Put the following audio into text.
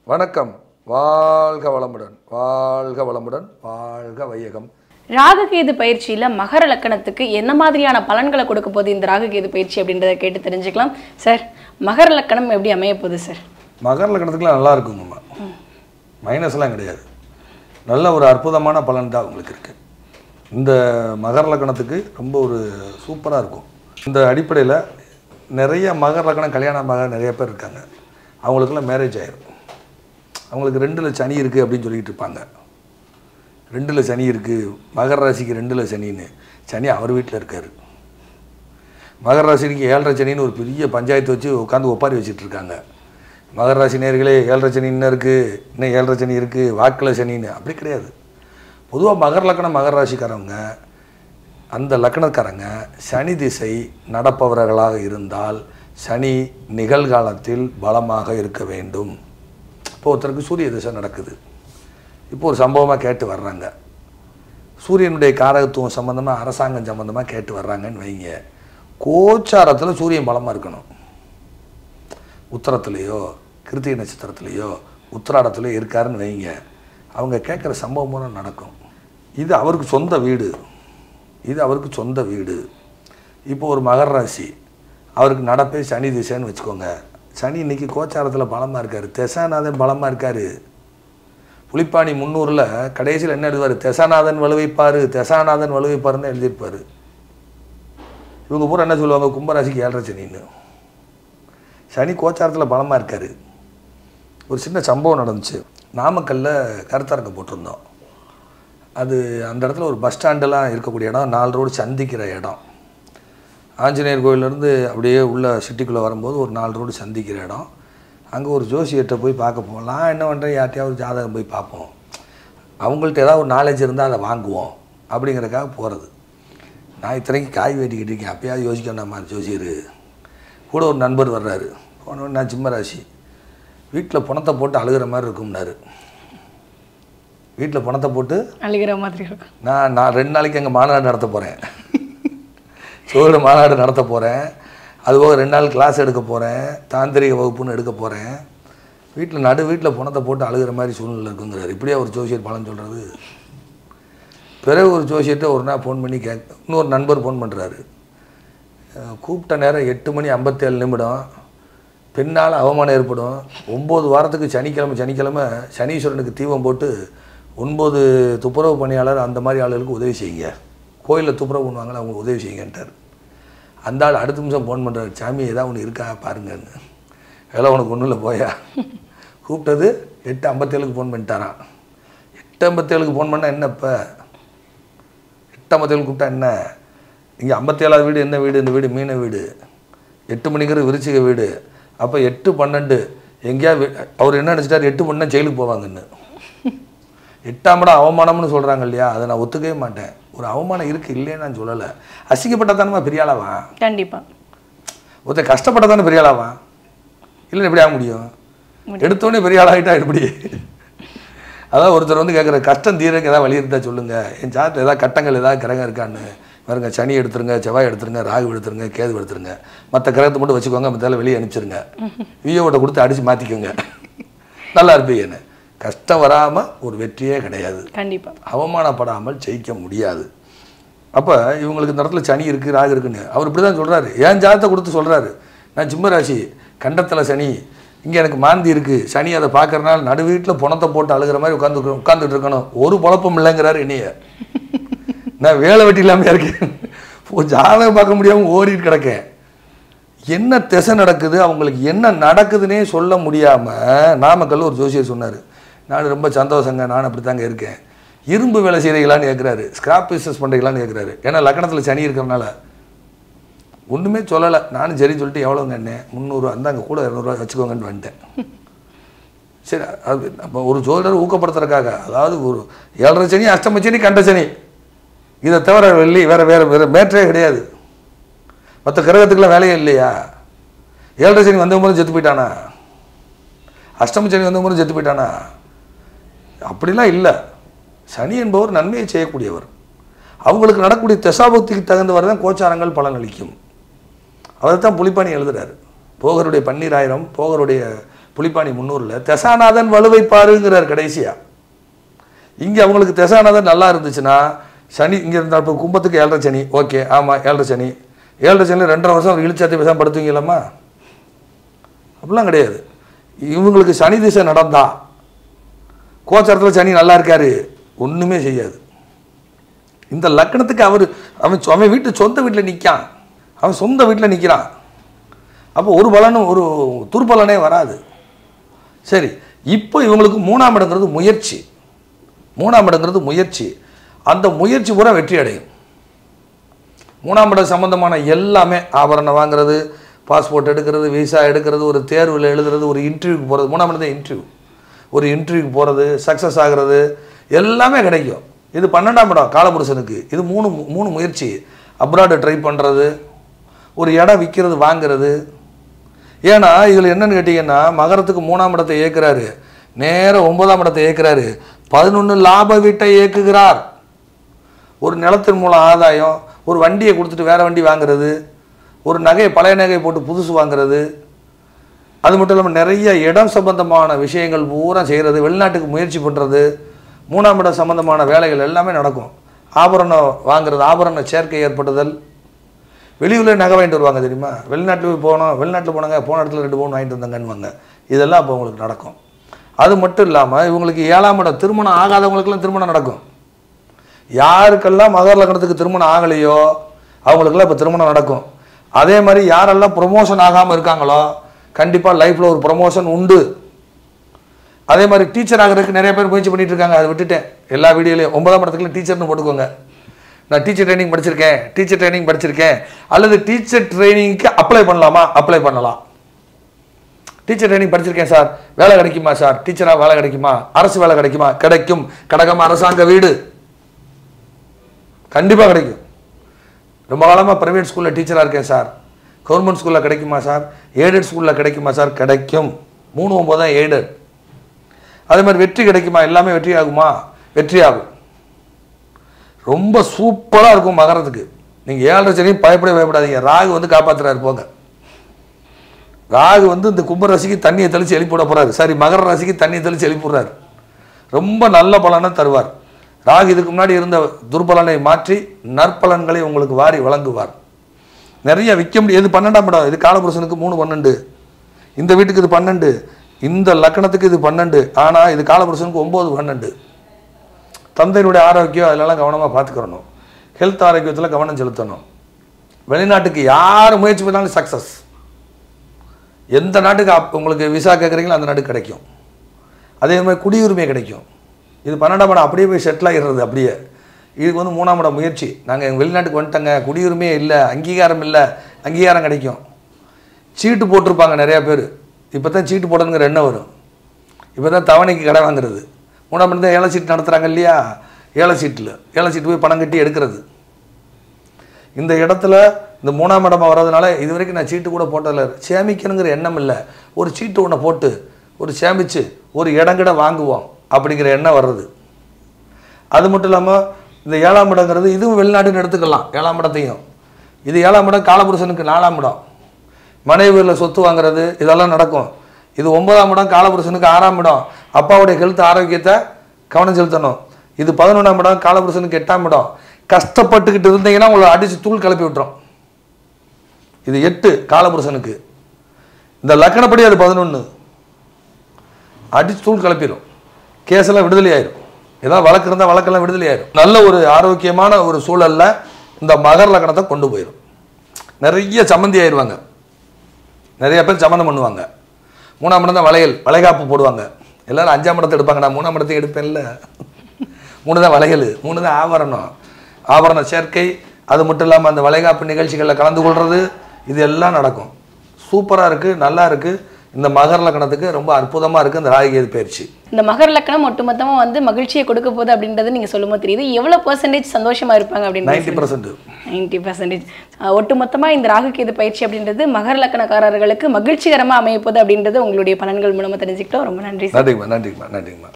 வணக்கம் வாழ்க வளமுடன் வாழ்க வளமுடன் வாழ்க வையகம் ராகுகேது பயிற்சியில மகர லக்கணத்துக்கு என்ன மாதிரியான பலன்களை கொடுக்க போகுது இந்த ராகுகேது பயிற்சி அப்படின்றத கேட்டு தெரிஞ்சுக்கலாம் சார் மகர லக்கணம் எப்படி அமைய போகுது சார் மகர லக்கணத்துக்குலாம் நல்லா இருக்குங்கம்மா மைனஸ்லாம் கிடையாது நல்ல ஒரு அற்புதமான பலன் தான் உங்களுக்கு இருக்கு இந்த மகர லக்கணத்துக்கு ரொம்ப ஒரு சூப்பராக இருக்கும் இந்த அடிப்படையில் நிறைய மகர லக்கணம் கல்யாணமாக நிறைய பேர் இருக்காங்க அவங்களுக்கெல்லாம் மேரேஜ் ஆயிரும் அவங்களுக்கு ரெண்டில் சனி இருக்குது அப்படின்னு சொல்லிட்டு இருப்பாங்க ரெண்டில் சனி இருக்குது மகர ராசிக்கு ரெண்டில் சனின்னு சனி அவர் வீட்டில் இருக்கார் மகர ராசிக்கு ஏழரை சனின்னு ஒரு பெரிய பஞ்சாயத்து வச்சு உட்காந்து ஒப்பாரி வச்சுட்டு இருக்காங்க மகர ராசி நேர்களே ஏழரை சனி இன்னும் இருக்குது இன்னும் ஏழரை சனி இருக்குது வாக்கில் சனின்னு அப்படி கிடையாது பொதுவாக மகர லக்கணம் மகர ராசிக்காரவங்க அந்த லக்கணக்காரங்க சனி திசை நடப்பவர்களாக இருந்தால் சனி நிகழ்காலத்தில் பலமாக இருக்க வேண்டும் இப்போ ஒருத்தருக்கு சூரிய திசை நடக்குது இப்போ ஒரு சம்பவமாக கேட்டு வர்றாங்க சூரியனுடைய காரகத்துவம் சம்மந்தமாக அரசாங்கம் சம்மந்தமாக கேட்டு வர்றாங்கன்னு வைங்க கோச்சாரத்தில் சூரியன் பலமாக இருக்கணும் உத்தரத்துலேயோ கிருத்திகை நட்சத்திரத்துலேயோ உத்திராடத்துலையோ இருக்காருன்னு வைங்க அவங்க கேட்குற சம்பவம் மூலம் நடக்கும் இது அவருக்கு சொந்த வீடு இது அவருக்கு சொந்த வீடு இப்போ ஒரு மகர ராசி அவருக்கு நடப்பே சனி திசைன்னு வச்சுக்கோங்க சனி இன்னைக்கு கோச்சாரத்தில் பலமாக இருக்கார் தெசாநாதன் பலமாக இருக்கார் புலிப்பாணி முந்நூறில் கடைசியில் என்ன எழுதுவார் தெசாநாதன் வலுவைப்பார் தெசாநாதன் வலுவைப்பாருன்னு எழுதியிருப்பார் இவங்க பூரா என்ன சொல்லுவாங்க கும்பராசிக்கு ஏழரை சனின்னு சனி கோச்சாரத்தில் பலமாக இருக்கார் ஒரு சின்ன சம்பவம் நடந்துச்சு நாமக்கல்ல கருத்தரங்க போட்டிருந்தோம் அது அந்த இடத்துல ஒரு பஸ் ஸ்டாண்டெல்லாம் இருக்கக்கூடிய இடம் நாலு ரோடு சந்திக்கிற இடம் ஆஞ்சநேயர் கோயிலேருந்து அப்படியே உள்ள சிட்டிக்குள்ளே வரும்போது ஒரு நாலு ரோடு சந்திக்கிற இடம் அங்கே ஒரு ஜோசியர்கிட்ட போய் பார்க்க போவோம் நான் என்ன பண்ணுறேன் யார்ட்டையாவது ஜாதகம் போய் பார்ப்போம் அவங்கள்ட்ட ஏதாவது ஒரு நாலேஜ் இருந்தால் அதை வாங்குவோம் அப்படிங்கிறக்காக போகிறது நான் இத்தனைக்கு காய் வெட்டிக்கிட்டு இருக்கேன் அப்பயாவது யோசிக்க வேண்டாமா ஜோசியர் கூட ஒரு நண்பர் வர்றாரு போனவொடனே நான் சிம்ம ராசி வீட்டில் பணத்தை போட்டு அழுகிற மாதிரி இருக்கும்னாரு வீட்டில் பணத்தை போட்டு அழுகிற மாதிரி இருக்கும் நான் நான் ரெண்டு நாளைக்கு அங்கே மாநாடு நடத்த போகிறேன் சோழ மாநாடு நடத்த போகிறேன் அதுபோக ரெண்டு நாள் கிளாஸ் எடுக்க போகிறேன் தாந்திரிக வகுப்புன்னு எடுக்க போகிறேன் வீட்டில் நடு வீட்டில் பணத்தை போட்டு அழுகிற மாதிரி சூழ்நிலை இருக்குங்கிறாரு இப்படியே ஒரு ஜோசியர் பலன் சொல்கிறது பிறகு ஒரு ஜோசியர்கிட்ட ஒரு நாள் ஃபோன் பண்ணி கேட்க இன்னொரு நண்பர் ஃபோன் பண்ணுறாரு கூப்பிட்ட நேரம் எட்டு மணி ஐம்பத்தேழு நிமிடம் பெண்ணால் அவமானம் ஏற்படும் ஒம்பது வாரத்துக்கு சனிக்கிழமை சனிக்கிழமை சனீஸ்வரனுக்கு தீபம் போட்டு ஒன்பது துப்புரவு பணியாளர் அந்த மாதிரி ஆளுகளுக்கு உதவி செய்யுங்க கோயிலில் துப்புரவு பண்ணுவாங்களே அவங்களுக்கு உதவி செய்யுங்கன்ட்டார் அந்த ஆள் அடுத்த நிமிஷம் ஃபோன் பண்ணுறாரு சாமி ஏதாவது ஒன்று இருக்கா பாருங்கன்னு வேலை உனக்கு ஒன்றும் இல்லை போயா கூப்பிட்டது எட்டு ஐம்பத்தேழுக்கு ஃபோன் பண்ணிட்டாரான் எட்டு ஐம்பத்தேழுக்கு ஃபோன் பண்ணால் என்ன இப்போ எட்டு ஐம்பத்தேழு கூப்பிட்டா என்ன இங்கே ஐம்பத்தேழாவது வீடு என்ன வீடு இந்த வீடு மீன வீடு எட்டு மணிங்கிறது விருச்சிக வீடு அப்போ எட்டு பன்னெண்டு எங்கேயா அவர் என்ன நினச்சிட்டார் எட்டு பண்ணால் ஜெயிலுக்கு போவாங்கன்னு எட்டாம் இடம் அவமானம்னு சொல்கிறாங்க இல்லையா அதை நான் ஒத்துக்கவே மாட்டேன் ஒரு அவமானம் இருக்குது இல்லைன்னு நான் சொல்லலை அசிங்கப்பட்டா தானே பெரிய ஆளாவா கண்டிப்பா ஒருத்தன் கஷ்டப்பட்டா தானே பெரிய ஆளாவா இல்லைன்னு எப்படி ஆக முடியும் எடுத்தோடனே பெரிய ஆளாகிட்டா எப்படி அதான் ஒருத்தர் வந்து கேட்குற கஷ்டம் தீரக்கு ஏதாவது வழி இருந்தால் சொல்லுங்கள் என் சாட்டில் ஏதாவது கட்டங்கள் ஏதாவது கிரகம் இருக்கான்னு பாருங்க சனி எடுத்துருங்க செவ்வாய் எடுத்துருங்க ராகு எடுத்துருங்க கேது எடுத்துருங்க மற்ற கிரகத்தை மட்டும் வச்சுக்கோங்க மற்ற வெளியே அனுப்பிச்சிருங்க வியோவோட கொடுத்து அடித்து மாற்றிக்கோங்க நல்லா இருப்பீங்கன்னு கஷ்டம் வராமல் ஒரு வெற்றியே கிடையாது கண்டிப்பா அவமானப்படாமல் ஜெயிக்க முடியாது அப்போ இவங்களுக்கு இந்த இடத்துல சனி இருக்குது ராகு இருக்குன்னு அவர் இப்படி தான் சொல்கிறாரு ஏன் ஜாதத்தை கொடுத்து சொல்கிறாரு நான் சிம்ம ராசி கண்டத்தில் சனி இங்கே எனக்கு மாந்தி இருக்குது சனி அதை பார்க்கறனால நடு வீட்டில் பணத்தை போட்டு அழுகிற மாதிரி உட்காந்து உட்காந்துட்டு இருக்கணும் ஒரு குழப்பம் இல்லைங்கிறாரு என்னைய நான் வேலை வெட்டி இல்லாமல் இருக்கேன் இப்போ ஜாதகம் பார்க்க முடியாமல் ஓடிட்டு கிடக்கேன் என்ன திசை நடக்குது அவங்களுக்கு என்ன நடக்குதுன்னே சொல்ல முடியாமல் நாமக்கல் ஒரு ஜோசியர் சொன்னார் நான் ரொம்ப சந்தோஷங்க நான் அப்படி தாங்க இருக்கேன் இரும்பு வேலை செய்கிறீங்களான்னு கேட்குறாரு ஸ்கிராப் பிஸ்னஸ் பண்ணுறீங்களான்னு கேட்குறாரு ஏன்னா லக்கணத்தில் சனி இருக்கிறனால ஒன்றுமே சொல்லலை நானும் சரி சொல்லிட்டு எவ்வளோங்க என்ன முந்நூறுவா அந்தாங்க கூட இரநூறுவா வச்சுக்கோங்கன்னு வந்துட்டேன் சரி அது நம்ம ஒரு ஜோதிடர் ஊக்கப்படுத்துறதுக்காக அதாவது ஒரு ஏழரை சனி அஷ்டம சனி கண்ட சனி இதை தவிர வெள்ளி வேறு வேறு வேறு மேற்றே கிடையாது மற்ற கிரகத்துக்குலாம் வேலையே இல்லையா ஏழரை சனி வந்த முறை செத்து போயிட்டானா அஷ்டம சனி வந்த முறை செத்து போயிட்டானா அப்படிலாம் இல்லை சனி என்பவர் நன்மையை செய்யக்கூடியவர் அவங்களுக்கு நடக்கக்கூடிய தசாபக்திக்கு தகுந்தவர் தான் கோச்சாரங்கள் பலனளிக்கும் அவர் தான் புலிப்பாணி எழுதுறாரு போகருடைய பன்னீராயிரம் போகருடைய புலிப்பாணி முன்னூறில் தெசாநாதன் வலுவை பாருங்கிறார் கடைசியா இங்கே அவங்களுக்கு தெசாநாதன் நல்லா இருந்துச்சுன்னா சனி இங்கே இருந்தால் இப்போ கும்பத்துக்கு ஏழரை சனி ஓகே ஆமாம் ஏழரை சனி ஏழரை சனியில் ரெண்டரை வருஷம் அவர் இழிச்சாத்தி பேசாமல் படுத்துவீங்களாம்மா அப்படிலாம் கிடையாது இவங்களுக்கு சனி திசை நடந்தா கோச்சாரத்தில் சனி நல்லா இருக்காரு ஒன்றுமே செய்யாது இந்த லக்கணத்துக்கு அவர் அவன் சொ- அவன் வீட்டு சொந்த வீட்டில் நிற்கான் அவன் சொந்த வீட்டில் நிற்கிறான் அப்போ ஒரு பலனும் ஒரு துர்பலனே வராது சரி இப்போ இவங்களுக்கு மூணாம் இடங்கிறது முயற்சி மூணாம் இடங்கிறது முயற்சி அந்த முயற்சி பூரா வெற்றி அடையும் மூணாம் இடம் சம்பந்தமான எல்லாமே ஆபரணம் வாங்குறது பாஸ்போர்ட் எடுக்கிறது விசா எடுக்கிறது ஒரு தேர்வில் எழுதுறது ஒரு இன்டர்வியூக்கு போகிறது மூணாம் இடம் தான் இன்டர்வியூ ஒரு இன்டர்வியூக்கு போகிறது சக்ஸஸ் ஆகிறது எல்லாமே கிடைக்கும் இது பன்னெண்டாம் இடம் காலபுருஷனுக்கு இது மூணு மூணு முயற்சி அப்ராடு ட்ரை பண்ணுறது ஒரு இடம் விற்கிறது வாங்குறது ஏன்னா இதில் என்னன்னு கேட்டிங்கன்னா மகரத்துக்கு மூணாம் இடத்தை இயக்குறாரு நேரா ஒன்பதாம் இடத்தை இயக்குறாரு பதினொன்று லாப வீட்டை இயக்குகிறார் ஒரு நிலத்தின் மூலம் ஆதாயம் ஒரு வண்டியை கொடுத்துட்டு வேற வண்டி வாங்குறது ஒரு நகையை பழைய நகையை போட்டு புதுசு வாங்குறது அது மட்டும் இல்லாமல் நிறைய இடம் சம்பந்தமான விஷயங்கள் பூரா செய்கிறது வெளிநாட்டுக்கு முயற்சி பண்ணுறது மூணாம் இடம் சம்பந்தமான வேலைகள் எல்லாமே நடக்கும் ஆபரணம் வாங்குறது ஆபரண சேர்க்கை ஏற்படுதல் வெளியூரில் நகை வாங்கிட்டு வருவாங்க தெரியுமா வெளிநாட்டில் போய் போனோம் வெளிநாட்டில் போனாங்க போன இடத்துல ரெண்டு பவுன் வாங்கிட்டு வந்தாங்கன்னு இதெல்லாம் அப்போ உங்களுக்கு நடக்கும் அது மட்டும் இல்லாமல் இவங்களுக்கு ஏழாம் இடம் திருமணம் ஆகாதவங்களுக்கெல்லாம் திருமணம் நடக்கும் யாருக்கெல்லாம் மகர லக்னத்துக்கு திருமணம் ஆகலையோ அவங்களுக்கெல்லாம் இப்போ திருமணம் நடக்கும் அதே மாதிரி யாரெல்லாம் ப்ரொமோஷன் ஆகாமல் இருக்காங்களோ கண்டிப்பாக லைஃப்பில் ஒரு ப்ரொமோஷன் உண்டு அதே மாதிரி டீச்சர் ஆகிறதுக்கு நிறைய பேர் முயற்சி பண்ணிட்டு இருக்காங்க அதை விட்டுட்டேன் எல்லா வீடியோலையும் ஒன்பதாம் இடத்துக்குள்ள டீச்சர்னு போட்டுக்கோங்க நான் டீச்சர் ட்ரைனிங் படிச்சிருக்கேன் டீச்சர் ட்ரைனிங் படிச்சிருக்கேன் அல்லது டீச்சர் ட்ரைனிங்க்கு அப்ளை பண்ணலாமா அப்ளை பண்ணலாம் டீச்சர் ட்ரைனிங் படிச்சிருக்கேன் சார் வேலை கிடைக்குமா சார் டீச்சராக வேலை கிடைக்குமா அரசு வேலை கிடைக்குமா கிடைக்கும் கடகம் அரசாங்க வீடு கண்டிப்பாக கிடைக்கும் ரொம்ப காலமாக ப்ரைவேட் ஸ்கூலில் டீச்சராக இருக்கேன் சார் கவர்மெண்ட் ஸ்கூலில் கிடைக்குமா சார் எய்டட் ஸ்கூலில் கிடைக்குமா சார் கிடைக்கும் மூணு ஒம்பது தான் எய்டட் அதே மாதிரி வெற்றி கிடைக்குமா எல்லாமே வெற்றி ஆகுமா வெற்றி ஆகும் ரொம்ப சூப்பராக இருக்கும் மகரத்துக்கு நீங்கள் ஏழரை சனியும் பயப்படவே பயப்படாதீங்க ராகு வந்து காப்பாத்துறாரு போங்க ராகு வந்து இந்த கும்ப ராசிக்கு தண்ணியை தெளித்து எழுப்பிவிட போறாரு சாரி மகர ராசிக்கு தண்ணியை தெளித்து எழுப்பிடுறாரு ரொம்ப நல்ல பலனை தருவார் ராகு இதுக்கு முன்னாடி இருந்த துர்பலனை மாற்றி நற்பலன்களை உங்களுக்கு வாரி வழங்குவார் நிறைய விற்க முடியும் இது பன்னெண்டாம் இடம் இது காலபுருஷனுக்கு மூணு பன்னெண்டு இந்த வீட்டுக்கு இது பன்னெண்டு இந்த லக்கணத்துக்கு இது பன்னெண்டு ஆனால் இது காலபுருஷனுக்கு ஒம்பது பன்னெண்டு தந்தையினுடைய ஆரோக்கியம் அதிலெல்லாம் கவனமாக பார்த்துக்கிறணும் ஹெல்த் ஆரோக்கியத்தில் கவனம் செலுத்தணும் வெளிநாட்டுக்கு யார் முயற்சி பண்ணாலும் சக்ஸஸ் எந்த நாட்டுக்கு அப்- உங்களுக்கு விசா கேட்குறீங்களோ அந்த நாட்டுக்கு கிடைக்கும் அதே மாதிரி குடியுரிமை கிடைக்கும் இது பன்னெண்டாம் இடம் அப்படியே போய் செட்டில் ஆகிடுறது அப்படியே இதுக்கு வந்து மூணாம் இடம் முயற்சி நாங்கள் வெளிநாட்டுக்கு வந்துட்டோங்க குடியுரிமையே இல்லை அங்கீகாரம் இல்லை அங்கீகாரம் கிடைக்கும் சீட்டு போட்டிருப்பாங்க நிறையா பேர் இப்போ தான் சீட்டு போடணுங்கிற எண்ணம் வரும் இப்போ தான் தவணைக்கு கடை வாங்குறது மூணாம் இடம் தான் ஏழை சீட்டு நடத்துகிறாங்க இல்லையா ஏழை சீட்டில் ஏழை சீட்டு போய் பணம் கட்டி எடுக்கிறது இந்த இடத்துல இந்த மூணாம் இடமா வர்றதுனால இது வரைக்கும் நான் சீட்டு கூட போட்டதில்ல சேமிக்கணுங்கிற எண்ணம் இல்லை ஒரு சீட்டு ஒன்று போட்டு ஒரு சேமித்து ஒரு இடங்கிட வாங்குவோம் அப்படிங்கிற எண்ணம் வர்றது அது மட்டும் இல்லாமல் இந்த ஏழாம் இடங்கிறது இதுவும் வெளிநாட்டுன்னு எடுத்துக்கலாம் ஏழாம் இடத்தையும் இது ஏழாம் இடம் காலபுருஷனுக்கு நாலாம் இடம் மனைவியில் சொத்து வாங்குறது இதெல்லாம் நடக்கும் இது ஒன்பதாம் இடம் காலபுருஷனுக்கு ஆறாம் இடம் அப்பாவுடைய ஹெல்த் ஆரோக்கியத்தை கவனம் செலுத்தணும் இது பதினொன்றாம் இடம் காலபுருஷனுக்கு எட்டாம் இடம் கஷ்டப்பட்டுக்கிட்டு இருந்தீங்கன்னா உங்களை அடித்து தூள் கிளப்பி விட்டுரும் இது எட்டு காலபுருஷனுக்கு இந்த லக்கணப்படி அது பதினொன்று அடிச்சு தூள் கிளப்பிடும் கேஸெல்லாம் விடுதலை ஆயிரும் ஏதாவது வழக்கு இருந்தால் வழக்கெல்லாம் விடுதலை ஆயிரும் நல்ல ஒரு ஆரோக்கியமான ஒரு சூழல்ல இந்த மகர லக்கணத்தை கொண்டு போயிடும் நிறைய சம்மந்தி ஆயிடுவாங்க நிறைய பேர் சம்மந்தம் பண்ணுவாங்க மூணாம் இடம் தான் வளையல் வளைகாப்பு போடுவாங்க எல்லாரும் அஞ்சாம் இடத்தை எடுப்பாங்க நான் மூணாம் இடத்தை எடுப்பேன்ல மூணு தான் வளையல் மூணு தான் ஆபரணம் ஆபரண சேர்க்கை அது மட்டும் இல்லாமல் அந்த வளைகாப்பு நிகழ்ச்சிகளில் கலந்து கொள்வது இது எல்லாம் நடக்கும் சூப்பராக இருக்குது நல்லா இருக்குது இந்த மகர லக்கணத்துக்கு ரொம்ப அற்புதமாக இருக்குது இந்த ராகிகேது பயிற்சி இந்த மகர லக்கணம் ஒட்டுமொத்தமா வந்து மகிழ்ச்சியை கொடுக்க போகுது அப்படின்றது நீங்க சொல்லும்போது தெரியுது எவ்வளவு பெர்சன்டேஜ் சந்தோஷமா இருப்பாங்க நைன்டி அப்படின்னு பர்சன்ட் நைன்டி பர்சன்டேஜ் ஒட்டுமொத்தமா இந்த ராகுகேது பயிற்சி அப்படின்றது மகர லக்கணக்காரர்களுக்கு மகிழ்ச்சிகரமா அமைய போகுது அப்படின்றது உங்களுடைய பலன்கள் மூலமா தெரிஞ்சுக்கிட்டோம் ரொம்ப நன்றி சார் நன்றிங்கம்மா நன்றிங்கம்மா நன்றிங்கம்மா